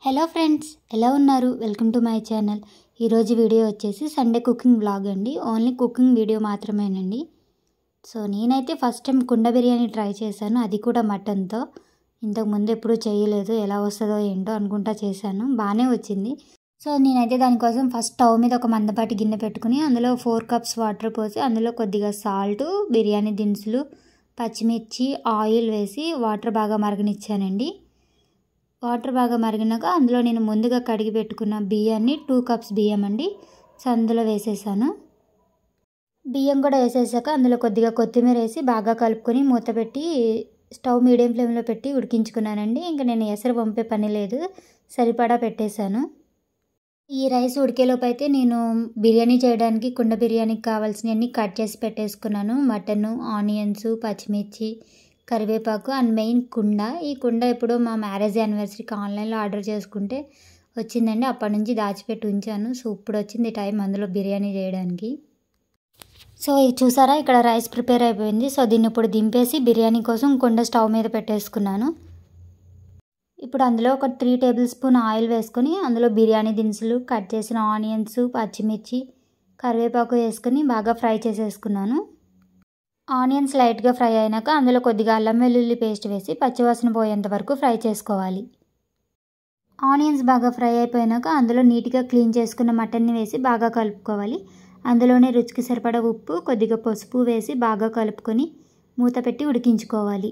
hello friends ఎలా ఉన్నారు welcome to my channel ఈరోజు వీడియో వచ్చేసి సండే కుకింగ్ బ్లాగ్ అండి ఓన్లీ కుకింగ్ వీడియో మాత్రమేనండి సో నేనైతే ఫస్ట్ టైం కుండ బిర్యానీ ట్రై చేశాను అది కూడా మటన్తో ఇంతకు ముందు ఎప్పుడూ చేయలేదు ఎలా వస్తుందో ఏంటో అనుకుంటా చేశాను బాగానే వచ్చింది సో నేనైతే దానికోసం ఫస్ట్ స్టవ్ మీద ఒక మందపాటి గిన్నె పెట్టుకుని అందులో ఫోర్ కప్స్ వాటర్ పోసి అందులో కొద్దిగా సాల్ట్ బిర్యానీ దినుసులు పచ్చిమిర్చి ఆయిల్ వేసి వాటర్ బాగా మరగనిచ్చానండి వాటర్ బాగా మరిగినాక అందులో నేను ముందుగా కడిగి పెట్టుకున్న బియ్యాన్ని టూ కప్స్ బియ్యం అండి సో అందులో వేసేసాను బియ్యం కూడా వేసేసాక అందులో కొద్దిగా కొత్తిమీర వేసి బాగా కలుపుకొని మూత పెట్టి స్టవ్ మీడియం ఫ్లేమ్లో పెట్టి ఉడికించుకున్నానండి ఇంకా నేను ఎసరు పంపే పని లేదు సరిపడా పెట్టేశాను ఈ రైస్ ఉడికేలోపు అయితే నేను బిర్యానీ చేయడానికి కుండ బిర్యానీకి కావాల్సినవన్నీ కట్ చేసి పెట్టేసుకున్నాను మటను ఆనియన్స్ పచ్చిమిర్చి కరివేపాకు అండ్ మెయిన్ కుండ ఈ కుండ ఎప్పుడో మా మ్యారేజ్ యానివర్సరీకి ఆన్లైన్లో ఆర్డర్ చేసుకుంటే వచ్చిందండి అప్పటి నుంచి దాచిపెట్టి ఉంచాను సో ఇప్పుడు వచ్చింది టైం అందులో బిర్యానీ చేయడానికి సో ఇది చూసారా ఇక్కడ రైస్ ప్రిపేర్ అయిపోయింది సో దీన్ని ఇప్పుడు దింపేసి బిర్యానీ కోసం కుండ స్టవ్ మీద పెట్టేసుకున్నాను ఇప్పుడు అందులో ఒక త్రీ టేబుల్ స్పూన్ ఆయిల్ వేసుకొని అందులో బిర్యానీ దినుసులు కట్ చేసిన ఆనియన్స్ పచ్చిమిర్చి కరివేపాకు వేసుకొని బాగా ఫ్రై చేసేసుకున్నాను ఆనియన్స్ లైట్గా ఫ్రై అయినాక అందులో కొద్దిగా అల్లం వెల్లుల్లి పేస్ట్ వేసి పచ్చివాసన పోయేంత వరకు ఫ్రై చేసుకోవాలి ఆనియన్స్ బాగా ఫ్రై అయిపోయినాక అందులో నీట్గా క్లీన్ చేసుకున్న మటన్ని వేసి బాగా కలుపుకోవాలి అందులోనే రుచికి సరిపడా ఉప్పు కొద్దిగా పసుపు వేసి బాగా కలుపుకొని మూత పెట్టి ఉడికించుకోవాలి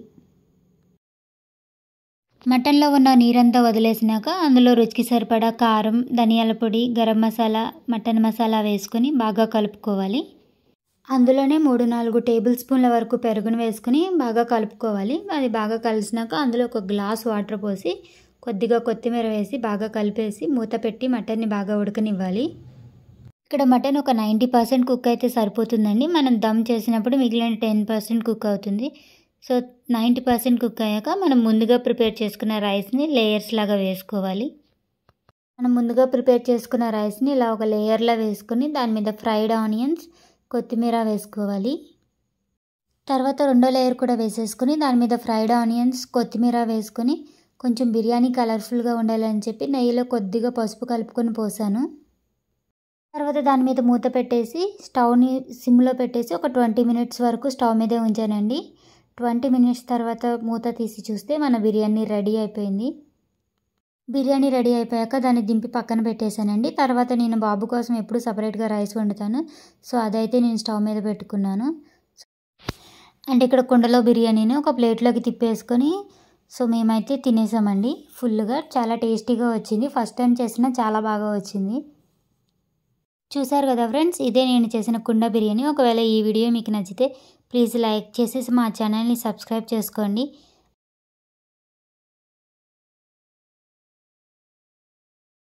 మటన్లో ఉన్న నీరంతా వదిలేసినాక అందులో రుచికి సరిపడా కారం ధనియాల పొడి గరం మసాలా మటన్ మసాలా వేసుకొని బాగా కలుపుకోవాలి అందులోనే మూడు నాలుగు టేబుల్ స్పూన్ల వరకు పెరుగును వేసుకుని బాగా కలుపుకోవాలి అది బాగా కలిసినాక అందులో ఒక గ్లాస్ వాటర్ పోసి కొద్దిగా కొత్తిమీర వేసి బాగా కలిపేసి మూత పెట్టి మటన్ని బాగా ఉడకనివ్వాలి ఇక్కడ మటన్ ఒక నైంటీ పర్సెంట్ కుక్ అయితే సరిపోతుందండి మనం దమ్ చేసినప్పుడు మిగిలిన టెన్ పర్సెంట్ కుక్ అవుతుంది సో నైంటీ పర్సెంట్ కుక్ అయ్యాక మనం ముందుగా ప్రిపేర్ చేసుకున్న రైస్ని లేయర్స్ లాగా వేసుకోవాలి మనం ముందుగా ప్రిపేర్ చేసుకున్న రైస్ని ఇలా ఒక లేయర్లా వేసుకొని దాని మీద ఫ్రైడ్ ఆనియన్స్ కొత్తిమీర వేసుకోవాలి తర్వాత రెండో లేయర్ కూడా వేసేసుకొని దాని మీద ఫ్రైడ్ ఆనియన్స్ కొత్తిమీర వేసుకొని కొంచెం బిర్యానీ కలర్ఫుల్గా ఉండాలని చెప్పి నెయ్యిలో కొద్దిగా పసుపు కలుపుకొని పోసాను తర్వాత దాని మీద మూత పెట్టేసి స్టవ్ని సిమ్లో పెట్టేసి ఒక ట్వంటీ మినిట్స్ వరకు స్టవ్ మీదే ఉంచానండి ట్వంటీ మినిట్స్ తర్వాత మూత తీసి చూస్తే మన బిర్యానీ రెడీ అయిపోయింది బిర్యానీ రెడీ అయిపోయాక దాన్ని దింపి పక్కన పెట్టేశానండి తర్వాత నేను బాబు కోసం ఎప్పుడు సపరేట్గా రైస్ వండుతాను సో అదైతే నేను స్టవ్ మీద పెట్టుకున్నాను అంటే ఇక్కడ కుండలో బిర్యానీని ఒక ప్లేట్లోకి తిప్పేసుకొని సో మేమైతే తినేసామండి ఫుల్గా చాలా టేస్టీగా వచ్చింది ఫస్ట్ టైం చేసినా చాలా బాగా వచ్చింది చూసారు కదా ఫ్రెండ్స్ ఇదే నేను చేసిన కుండ బిర్యానీ ఒకవేళ ఈ వీడియో మీకు నచ్చితే ప్లీజ్ లైక్ చేసేసి మా ఛానల్ని సబ్స్క్రైబ్ చేసుకోండి